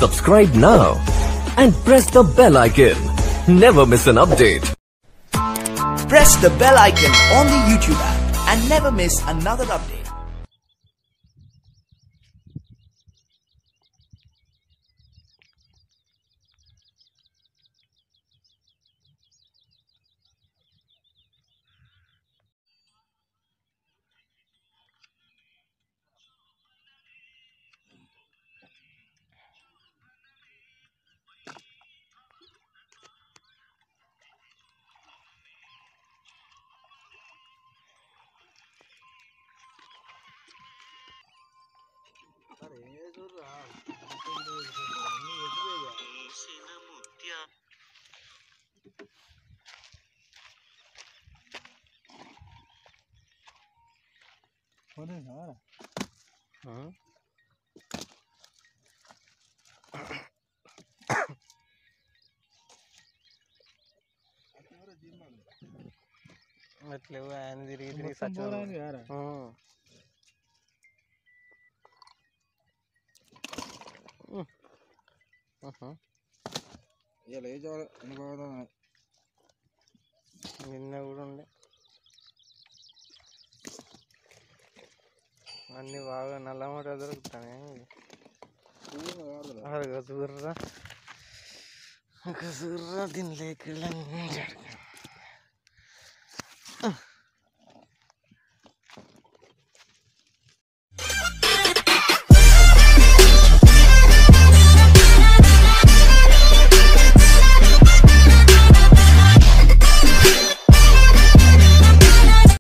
Subscribe now and press the bell icon. Never miss an update. Press the bell icon on the YouTube app and never miss another update. అట్లేవు ఆయన తిరిగి తిరిగి సచ్చినాడు. ఆ. ఉమ్. ఆహా. నిన్న కూడా ఉండే అన్ని బాగా నల్లమట దొరుకుతాయి అరగ చూర్రా ఒక చూర్రా దీని లేక